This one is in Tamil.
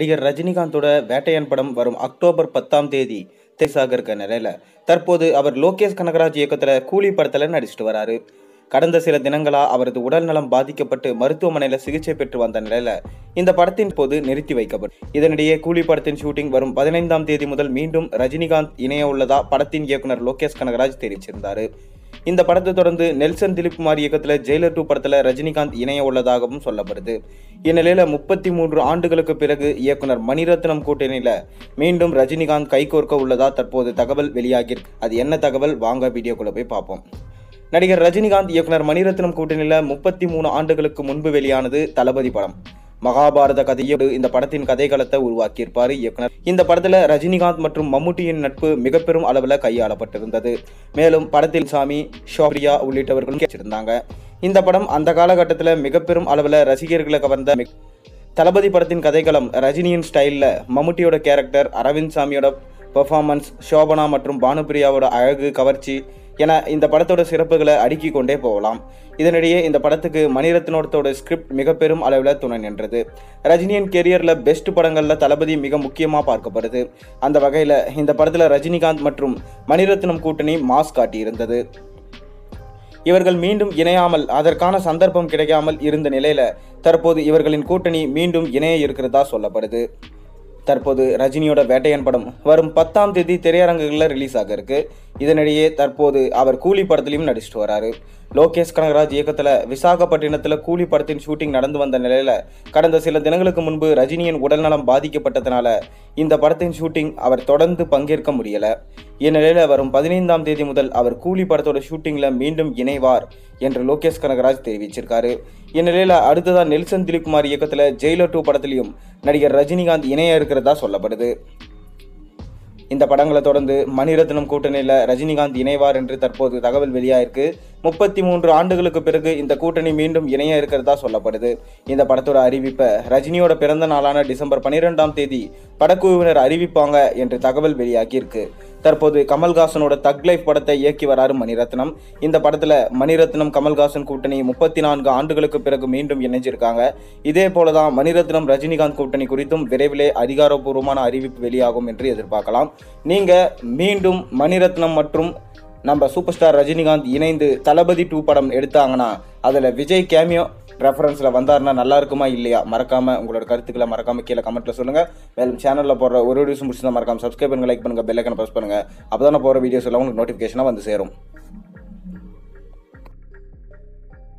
நடிகர் ரஜினிகாந்தோட வேட்டையன் படம் வரும் அக்டோபர் பத்தாம் தேதி தேசாக இருக்க நிலையில தற்போது அவர் லோகேஷ் கனகராஜ் இயக்கத்துல கூலி படத்துல நடிச்சிட்டு வராரு கடந்த சில தினங்களா அவரது உடல் நலம் பாதிக்கப்பட்டு மருத்துவமனையில சிகிச்சை பெற்று வந்த நிலையில இந்த படத்தின் போது நிறுத்தி வைக்கப்படும் இதனிடையே கூலி படத்தின் ஷூட்டிங் வரும் பதினைந்தாம் தேதி முதல் மீண்டும் ரஜினிகாந்த் இணைய உள்ளதா படத்தின் இயக்குனர் லோகேஷ் கனகராஜ் தெரிவிச்சிருந்தாரு இந்த படத்தை தொடர்ந்து நெல்சன் திலீப் குமார் இயக்கத்துல ஜெயிலர் டூ படத்துல ரஜினிகாந்த் இணைய உள்ளதாகவும் சொல்லப்படுது இந்நிலையில முப்பத்தி மூன்று ஆண்டுகளுக்கு பிறகு இயக்குனர் மணிரத்னம் கூட்டணியில மீண்டும் ரஜினிகாந்த் கைகோர்க்க உள்ளதா தற்போது தகவல் வெளியாகியிருக்கு அது என்ன தகவல் வாங்க வீடியோக்குள்ள போய் பார்ப்போம் நடிகர் ரஜினிகாந்த் இயக்குனர் மணிரத்னம் கூட்டணியில முப்பத்தி மூணு ஆண்டுகளுக்கு முன்பு வெளியானது தளபதி படம் மகாபாரத கதையோடு இந்த படத்தின் கதைகளத்தை உருவாக்கியிருப்பாரு இயக்குனர் இந்த படத்துல ரஜினிகாந்த் மற்றும் மம்முட்டியின் நட்பு மிக பெரும் அளவுல கையாளப்பட்டிருந்தது மேலும் படத்தில் சாமி ஷோப்ரியா உள்ளிட்டவர்களும் கேட்டிருந்தாங்க இந்த படம் அந்த காலகட்டத்தில் மிக பெரும் அளவுல ரசிகர்களை கவர்ந்த மிக- தளபதி படத்தின் கதைக்களம் ரஜினியின் ஸ்டைல்ல மம்முட்டியோட கேரக்டர் அரவிந்த் சாமியோட பெர்ஃபார்மன்ஸ் சோபனா மற்றும் பானுபிரியாவோட அழகு கவர்ச்சி என இந்த படத்தோட சிறப்புகளை அடுக்கி கொண்டே போகலாம் இதனிடையே இந்த படத்துக்கு மணிரத்னோடத்தோட ஸ்கிரிப்ட் மிக பெரும் அளவில் துணை நின்றது ரஜினியின் கெரியர்ல பெஸ்ட் படங்கள்ல தளபதி மிக முக்கியமாக பார்க்கப்படுது அந்த வகையில் இந்த படத்தில் ரஜினிகாந்த் மற்றும் மணிரத்னம் கூட்டணி மாஸ் காட்டியிருந்தது இவர்கள் மீண்டும் இணையாமல் அதற்கான சந்தர்ப்பம் கிடைக்காமல் இருந்த நிலையில தற்போது இவர்களின் கூட்டணி மீண்டும் இணைய இருக்கிறதா சொல்லப்படுது தற்போது ரஜினியோட வேட்டையன் படம் வரும் பத்தாம் தேதி திரையரங்குகளில் ரிலீஸ் ஆக இருக்கு இதனிடையே தற்போது அவர் கூலி படத்துலையும் நடிச்சிட்டு வராரு லோகேஷ் கனகராஜ் இயக்கத்தில் விசாகப்பட்டினத்தில் கூலி படத்தின் ஷூட்டிங் நடந்து வந்த நிலையில கடந்த சில தினங்களுக்கு முன்பு ரஜினியின் உடல்நலம் பாதிக்கப்பட்டதனால இந்த படத்தின் ஷூட்டிங் அவர் தொடர்ந்து பங்கேற்க முடியல இந்நிலையில வரும் பதினைந்தாம் தேதி முதல் அவர் கூலி படத்தோட ஷூட்டிங்ல மீண்டும் இணைவார் என்று லோகேஷ் கனகராஜ் தெரிவிச்சிருக்காரு இந்நிலையில அடுத்ததா நெல்சன் திலீப்குமார் இயக்கத்துல ஜெயிலர் டூ படத்திலையும் நடிகர் ரஜினிகாந்த் இணைய இருக்கிறதா சொல்லப்படுது இந்த படங்களை தொடர்ந்து மணிரத்னம் கூட்டணியில் ரஜினிகாந்த் இணைவார் என்று தற்போது தகவல் வெளியாயிருக்கு முப்பத்தி மூன்று ஆண்டுகளுக்கு பிறகு இந்த கூட்டணி மீண்டும் இணைய இருக்கிறதா சொல்லப்படுது இந்த படத்தோட அறிவிப்பை ரஜினியோட பிறந்த நாளான டிசம்பர் பன்னிரெண்டாம் தேதி படக்குழுவினர் அறிவிப்பாங்க என்று தகவல் வெளியாகியிருக்கு தற்போது கமல்ஹாசனோட தக் லைஃப் படத்தை இயக்கி வராரு மணிரத்னம் இந்த படத்துல மணிரத்னம் கமல்ஹாசன் கூட்டணி முப்பத்தி நான்கு ஆண்டுகளுக்கு பிறகு மீண்டும் இணைஞ்சிருக்காங்க இதே போலதான் மணிரத்னம் ரஜினிகாந்த் கூட்டணி குறித்தும் விரைவிலே அதிகாரப்பூர்வமான அறிவிப்பு வெளியாகும் என்று எதிர்பார்க்கலாம் நீங்க மீண்டும் மணிரத்னம் மற்றும் நம்ம சூப்பர் ஸ்டார் ரஜினிகாந்த் இணைந்து தளபதி டூ படம் எடுத்தாங்கன்னா அதில் விஜய் கேமியோ ரெஃபரன்ஸில் வந்தாருன்னா நல்லா இருக்குமா இல்லையா மறக்காம உங்களோட கருத்துக்களை மறக்காம கீழே கமெண்ட்ல சொல்லுங்க மேலும் சேனலில் போடுற ஒரு வீடியோஸ் முடிச்சுதான் மறக்காம சப்ஸ்கிரைப் பண்ணுங்க லைக் பண்ணுங்க பெல் ஐக்கனை ப்ரெஸ் பண்ணுங்க அப்போ தான் போகிற வீடியோஸ் எல்லாம் உங்களுக்கு நோட்டிஃபிகேஷனாக வந்து சேரும்